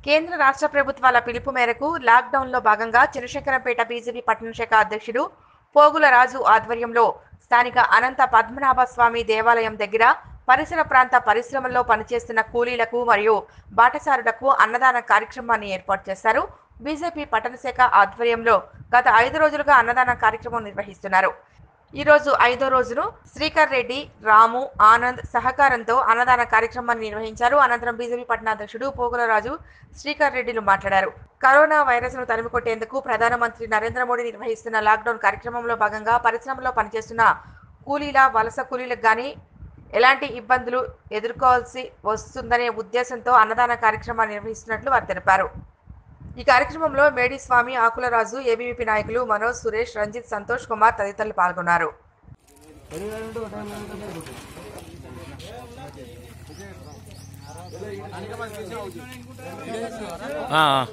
కేంద్ర రాష్ట్ర ప్రభుత్వాల పిలుపు మేరకు లాక్డౌన్లో భాగంగా చినశంకరంపేట బీజేపీ పట్టణ శాఖ అధ్యక్షుడు పోగుల రాజు ఆధ్వర్యంలో స్థానిక అనంత పద్మనాభ స్వామి దేవాలయం దగ్గర పరిసర ప్రాంత పరిశ్రమల్లో పనిచేస్తున్న కూలీలకు మరియు బాటసారులకు అన్నదాన కార్యక్రమాన్ని ఏర్పాటు చేశారు బీజేపీ పట్టణ శాఖ ఆధ్వర్యంలో గత ఐదు రోజులుగా అన్నదాన కార్యక్రమం నిర్వహిస్తున్నారు ఈ రోజు ఐదో రోజును శ్రీకర్ రెడ్డి రాము ఆనంద్ సహకారంతో అన్నదాన కార్యక్రమాన్ని నిర్వహించారు అనంతరం బీజేపీ పట్టణాధ్యక్షుడు పోగులరాజు శ్రీకర్ రెడ్డిలు మాట్లాడారు కరోనా వైరస్ ను తరిమికొట్టేందుకు ప్రధానమంత్రి నరేంద్ర మోడీ నిర్వహిస్తున్న లాక్డౌన్ కార్యక్రమంలో భాగంగా పరిశ్రమలో పనిచేస్తున్న కూలీల వలస కూలీలకు గాని ఎలాంటి ఇబ్బందులు ఎదుర్కోవాల్సి వస్తుందనే ఉద్దేశంతో అన్నదాన కార్యక్రమాన్ని నిర్వహిస్తున్నట్లు వారు తెలిపారు ఈ కార్యక్రమంలో మేడి స్వామి ఆకులరాజు ఏబీవీపీ నాయకులు మనోజ్ సురేష్ రంజిత్ సంతోష్ కుమార్ తదితరులు పాల్గొన్నారు ఆ, ఆ.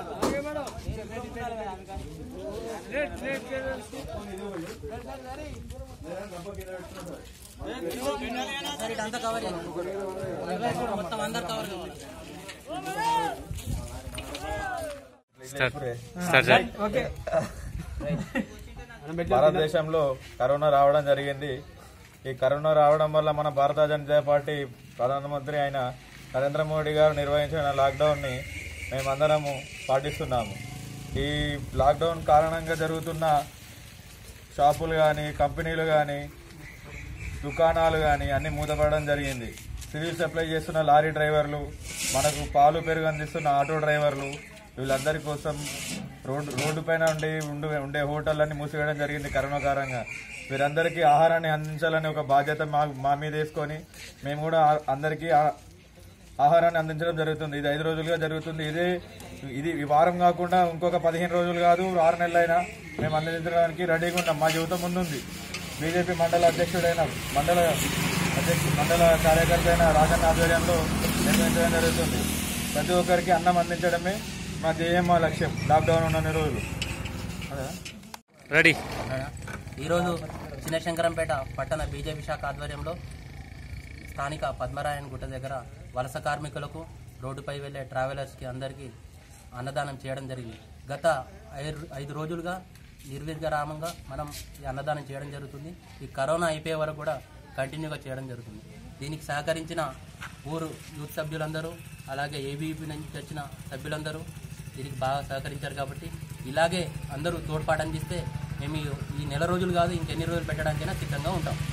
స్టార్ట్ స్టార్ట్ చేయి. భారతదేశంలో కరోనా రావడం జరిగింది ఈ కరోనా రావడం వల్ల మన భారతీయ జనతా పార్టీ ప్రధానమంత్రి అయిన నరేంద్ర మోడీ గారు నిర్వహించిన లాక్డౌన్ని మేమందరము పాటిస్తున్నాము ఈ లాక్డౌన్ కారణంగా జరుగుతున్న షాపులు కానీ కంపెనీలు కానీ దుకాణాలు కానీ అన్ని మూతపడడం జరిగింది సివిల్ సప్లై చేస్తున్న లారీ డ్రైవర్లు మనకు పాలు పెరుగు అందిస్తున్న ఆటో డ్రైవర్లు వీళ్ళందరి కోసం రోడ్డు రోడ్డు పైన ఉండి ఉండే ఉండే హోటళ్ళన్ని మూసివేయడం జరిగింది కరోనా కారణంగా వీరందరికీ ఆహారాన్ని అందించాలని ఒక బాధ్యత మా మా మీద వేసుకొని మేము కూడా ఆ- అందరికీ ఆ- ఆహారాన్ని అందించడం జరుగుతుంది ఇది ఐదు రోజులుగా జరుగుతుంది ఇదే ఇది ఈ వారం కాకుండా ఇంకొక పదిహేను రోజులు కాదు ఆరు నెలలైనా మేము అందించడానికి రెడీగా ఉన్నాం మా జీవితం ముందుంది బీజేపీ మండల అధ్యక్షుడైన మండల అధ్యక్షుడు మండల కార్యకర్త అయిన రాజన్న ఆధ్వర్యంలో నిర్వహించడం జరుగుతుంది ప్రతి ఒక్కరికి అన్నం అందించడమే మా ధ్యేయం మా లక్ష్యం లాక్డౌన్ ఉన్న రోజులు అదే రెడీ ఈరోజు చిన్నశంకరంపేట పట్టణ బీజేపీ శాఖ ఆధ్వర్యంలో స్థానిక పద్మరాయన్ గుట్ట దగ్గర వలస కార్మికులకు రోడ్డుపై వెళ్లే ట్రావెలర్స్కి అందరికీ అన్నదానం చేయడం జరిగింది గత ఐదు ఐదు రోజులుగా నిర్విరామంగా మనం ఈ అన్నదానం చేయడం జరుగుతుంది ఈ కరోనా అయిపోయే వరకు కూడా కంటిన్యూగా చేయడం జరుగుతుంది దీనికి సహకరించిన ఊరు యూత్ సభ్యులందరూ అలాగే ఏబీపీ నుంచి వచ్చిన సభ్యులందరూ దీనికి బాగా సహకరించారు కాబట్టి ఇలాగే అందరూ తోడ్పాటు అందిస్తే మేము ఈ- ఈ నెల రోజులు కాదు ఇంకెన్ని రోజులు పెట్టడానికైనా సిద్ధంగా ఉంటాం